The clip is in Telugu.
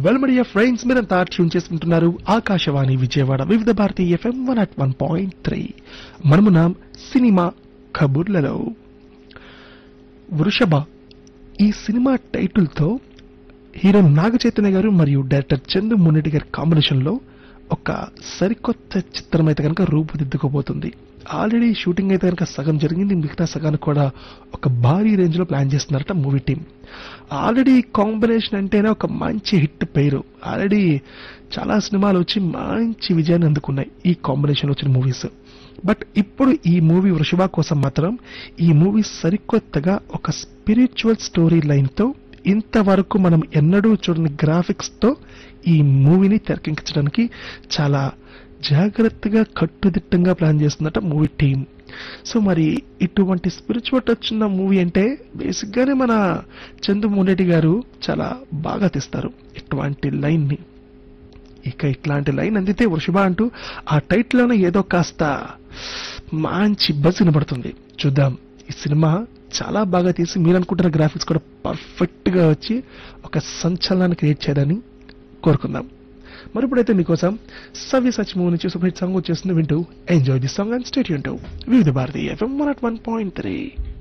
వెల్మడియా ఫ్రెండ్స్ మీరంతా ట్యూన్ చేసుకుంటున్నారు Akashvani Vijayawada Vividh Bharati FM one at one point three మనమున్నాం సినిమా కబుర్లలో వృషభ ఈ సినిమా టైటిల్తో హీరో నాగ చైతన్య గారు మరియు డైరెక్టర్ చందు మున్నెడ్డి గారి కాంబినేషన్లో ఒక సరికొత్త చిత్రం అయితే కనుక రూపుదిద్దుకోబోతుంది ఆల్రెడీ షూటింగ్ అయితే కనుక సగం జరిగింది మిగతా సగానికి కూడా ఒక భారీ రేంజ్ లో ప్లాన్ చేస్తున్నారట మూవీ టీం ఆల్రెడీ కాంబినేషన్ అంటేనే ఒక మంచి హిట్ పేరు ఆల్రెడీ చాలా సినిమాలు వచ్చి మంచి విజయాన్ని అందుకున్నాయి ఈ కాంబినేషన్ వచ్చిన మూవీస్ బట్ ఇప్పుడు ఈ మూవీ వృషభ కోసం మాత్రం ఈ మూవీ సరికొత్తగా ఒక స్పిరిచువల్ స్టోరీ లైన్ తో ఇంతవరకు మనం ఎన్నడూ చూడని గ్రాఫిక్స్ తో ఈ మూవీని తెరకెక్కించడానికి చాలా జాగ్రత్తగా కట్టుదిట్టంగా ప్లాన్ చేస్తుందట మూవీ టీం సో మరి ఇటువంటి స్పిరిచువల్ టచ్ ఉన్న మూవీ అంటే బేసిక్ గానే మన చందు మునేటి గారు చాలా బాగా తీస్తారు ఇటువంటి లైన్ ని ఇక ఇట్లాంటి లైన్ అందితే వృషభ అంటూ ఆ టైటిల్ లోనే ఏదో కాస్త మంచి బజ్ వినబడుతుంది చూద్దాం ఈ సినిమా చాలా బాగా తీసి మీరు అనుకుంటున్న గ్రాఫిక్స్ కూడా పర్ఫెక్ట్ గా వచ్చి ఒక సంచలనాన్ని క్రియేట్ చేయడాన్ని కోరుకుందాం మరి ఇప్పుడైతే మీకోసం సవ్య సచ్ మూవీ నుంచి సూపర్ హిట్ సాంగ్ వచ్చేస్తుంది వింటూ enjoy the song and stay వింటూ Vividh Bharati FM one at one point three